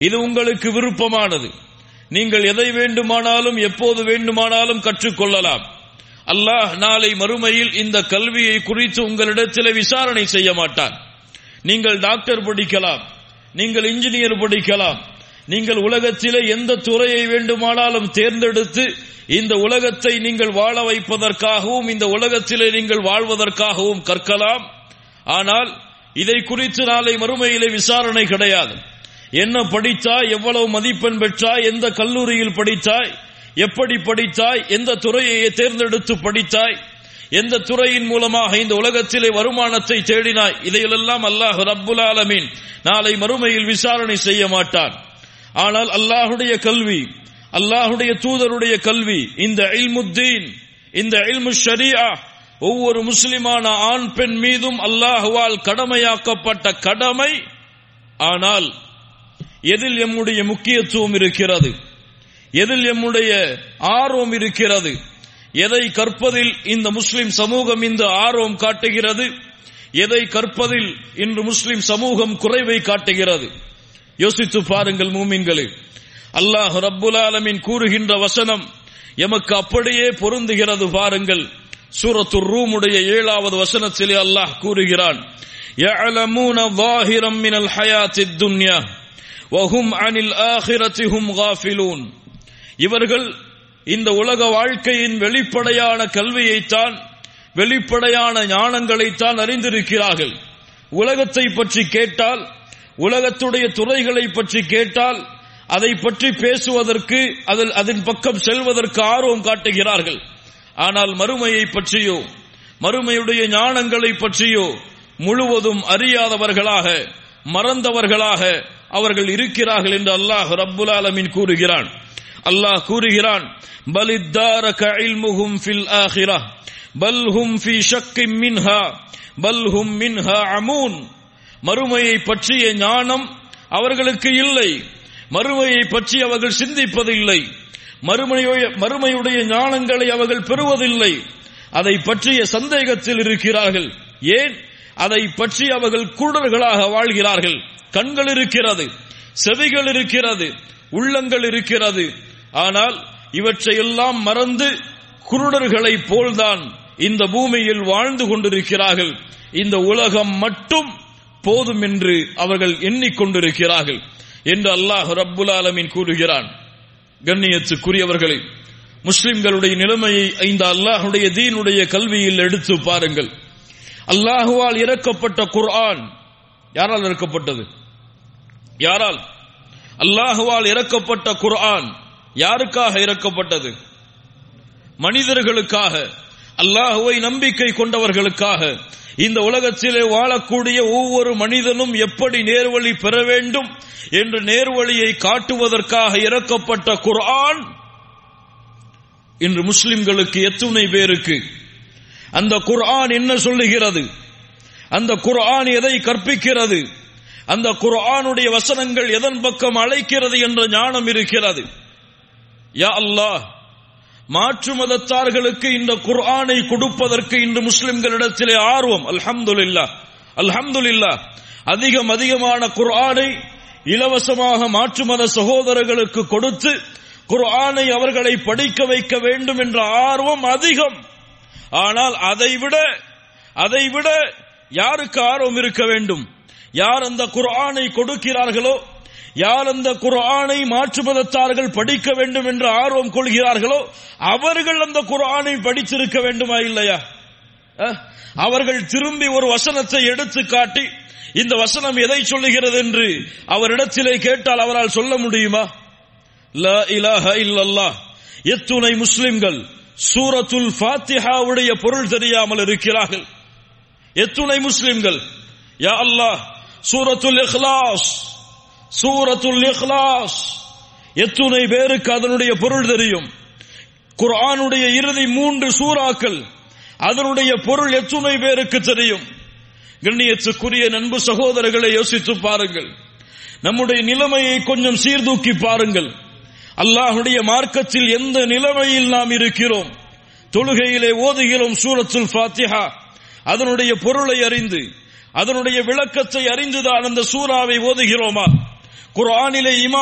இது உங்களுக்கு விருப்பமானது நீங்கள் எதை வேண்டுமானாலும் எப்போது வேண்டுமானாலும் கற்றுக்கொள்ளலாம் அல்லாஹ் நாளை மறுமையில் இந்த கல்வியை குறித்து உங்களிடத்தில் விசாரணை செய்ய மாட்டான் நீங்கள் டாக்டர் படிக்கலாம் நீங்கள் இன்ஜினியர் படிக்கலாம் நீங்கள் உலகத்திலே எந்த துறையை வேண்டுமானாலும் தேர்ந்தெடுத்து இந்த உலகத்தை நீங்கள் வாழ வைப்பதற்காகவும் இந்த உலகத்திலே நீங்கள் வாழ்வதற்காகவும் கற்கலாம் ஆனால் இதை குறித்து நாளை மறுமையிலே விசாரணை கிடையாது என்ன படித்தாய் எவ்வளவு மதிப்பெண் பெற்றாய் எந்த கல்லூரியில் படித்தாய் எப்படி படித்தாய் எந்த துறையை தேர்ந்தெடுத்து படித்தாய் எந்த துறையின் மூலமாக இந்த உலகத்திலே வருமானத்தை தேடினாய் இதையெல்லாம் அல்லாஹ் ரப்புல் ஆலமீன் நாளை மறுமையில் விசாரணை செய்ய மாட்டான் ஆனால் அல்லாஹுடைய கல்வி அல்லாஹுடைய தூதருடைய கல்வி இந்த இல்முத்தீன் இந்த இல்மு ஷரியா ஒவ்வொரு முஸ்லிமான ஆண் பெண் மீதும் அல்லாஹுவால் கடமையாக்கப்பட்ட கடமை ஆனால் எதில் எம்முடைய முக்கியத்துவம் இருக்கிறது எதில் எம்முடைய ஆர்வம் இருக்கிறது எதை கற்பதில் இந்த முஸ்லிம் சமூகம் இந்த ஆர்வம் காட்டுகிறது எதை கற்பதில் இன்று முஸ்லிம் சமூகம் குறைவை காட்டுகிறது யோசித்து பாருங்கள் மூமின்களே அல்லாஹ் ரப்புல் ஆலமின் கூறுகின்ற வசனம் எமக்கு அப்படியே பொருந்துகிறது பாருங்கள் சூரத்து ரூமுடைய ஏழாவது வசனத்திலே அல்லாஹ் கூறுகிறான் يعلمون ظاهرا من الحياة الدنيا وهم عن الآخرة هم غافلون இவர்கள் இந்த உலக வாழ்க்கையின் வெளிப்படையான கல்வியைத்தான் வெளிப்படையான ஞானங்களைத்தான் அறிந்திருக்கிறார்கள் உலகத்தை பற்றி கேட்டால் உலகத்துடைய துறைகளை பற்றி கேட்டால் அதை பற்றி பேசுவதற்கு அதில் அதன் பக்கம் செல்வதற்கு ஆர்வம் காட்டுகிறார்கள் ஆனால் மறுமையை பற்றியோ மறுமையுடைய ஞானங்களை பற்றியோ முழுவதும் அறியாதவர்களாக மறந்தவர்களாக அவர்கள் இருக்கிறார்கள் என்று அல்லாஹ் ரப்புல் ஆலமின் கூறுகிறான் அல்லாஹ் கூறுகிறான் பலித்தாரக இல்முஹும் ஃபில் ஆஹிரா பல் ஹும் ஃபி ஷக்கிம் மின்ஹா பல் ஹும் மின்ஹா அமூன் மறுமையை பற்றிய ஞானம் அவர்களுக்கு இல்லை மறுமையை பற்றி அவர்கள் சிந்திப்பதில்லை மறுமையுடைய மறுமையுடைய ஞானங்களை அவர்கள் பெறுவதில்லை அதை பற்றிய சந்தேகத்தில் இருக்கிறார்கள் ஏன் அதை பற்றி அவர்கள் குருடர்களாக வாழ்கிறார்கள் கண்கள் இருக்கிறது செவிகள் இருக்கிறது உள்ளங்கள் இருக்கிறது ஆனால் இவற்றையெல்லாம் மறந்து குருடர்களைப் போல்தான் இந்த பூமியில் வாழ்ந்து கொண்டிருக்கிறார்கள் இந்த உலகம் மட்டும் போதும் என்று அவர்கள் எண்ணிக்கொண்டிருக்கிறார்கள் என்று அல்லாஹ் ரப்புல் ஆலமின் கூறுகிறான் கண்ணியத்துக்குரியவர்களை முஸ்லிம்களுடைய நிலைமையை இந்த அல்லாஹுடைய தீனுடைய கல்வியில் எடுத்து பாருங்கள் அல்லாஹுவால் இறக்கப்பட்ட குர்ஆன் யாரால் இறக்கப்பட்டது யாரால் அல்லாஹுவால் இறக்கப்பட்ட குர்ஆன் யாருக்காக இறக்கப்பட்டது மனிதர்களுக்காக அல்லாஹுவை நம்பிக்கை கொண்டவர்களுக்காக இந்த உலகத்திலே வாழக்கூடிய ஒவ்வொரு மனிதனும் எப்படி நேர்வழி பெற வேண்டும் என்று நேர்வழியை காட்டுவதற்காக இறக்கப்பட்ட குர்ஆன் இன்று முஸ்லிம்களுக்கு எத்துணை பேருக்கு அந்த குர்ஆன் என்ன சொல்லுகிறது அந்த குர்ஆன் எதை கற்பிக்கிறது அந்த குர்ஆனுடைய வசனங்கள் எதன் பக்கம் அழைக்கிறது என்ற ஞானம் இருக்கிறது யா அல்லாஹ் மாற்று மதத்தார்களுக்கு இந்த குர்ஆனை கொடுப்பதற்கு இன்று முஸ்லிம்களிடத்திலே ஆர்வம் அல்ஹம்துலில்லா அல்ஹம்துலில்லா அதிகம் அதிகமான குர்ஆனை இலவசமாக மாற்று மத சகோதரர்களுக்கு கொடுத்து குர்ஆனை அவர்களை படிக்க வைக்க வேண்டும் என்ற ஆர்வம் அதிகம் ஆனால் அதைவிட அதைவிட யாருக்கு ஆர்வம் இருக்க வேண்டும் யார் அந்த குர்ஆனை கொடுக்கிறார்களோ யார் அந்த குர்ஆனை மாற்று மதத்தார்கள் படிக்க வேண்டும் என்று ஆர்வம் கொள்கிறார்களோ அவர்கள் அந்த குர்ஆனை படித்திருக்க வேண்டுமா இல்லையா அஹ்? அவர்கள் திரும்பி ஒரு வசனத்தை எடுத்து காட்டி இந்த வசனம் எதை சொல்லுகிறது என்று அவரிடத்திலே கேட்டால் அவரால் சொல்ல முடியுமா லா இலாஹ இல்லல்லாஹ் எத்துணை முஸ்லிம்கள் சூரத்துல் ஃபாத்திஹாவுடைய பொருள் தெரியாமல் இருக்கிறார்கள் எத்துணை முஸ்லிம்கள் யா அல்லாஹ் சூரத்துல் இஹ்லாஸ் சூரத்துல் இஹ்லாஸ் எத்துணை பேருக்கு அதனுடைய பொருள் தெரியும் குர்ஆனுடைய இறுதி மூன்று சூறாக்கள் அதனுடைய பொருள் எத்துணை பேருக்கு தெரியும் கண்ணியத்துக்குரிய நண்பு சகோதரர்களை யோசித்து பாருங்கள் நம்முடைய நிலைமையை கொஞ்சம் சீர்தூக்கி பாருங்கள் அல்லாஹுடைய மார்க்கத்தில் எந்த நிலைமையில் நாம் இருக்கிறோம் தொழுகையிலே ஓதுகிறோம் சூரத்துல் ஃபாத்திஹா அதனுடைய பொருளை அறிந்து அதனுடைய விளக்கத்தை அறிந்துதான் அந்த சூறாவை ஓதுகிறோமா குர்ஆனிலே ஈமான்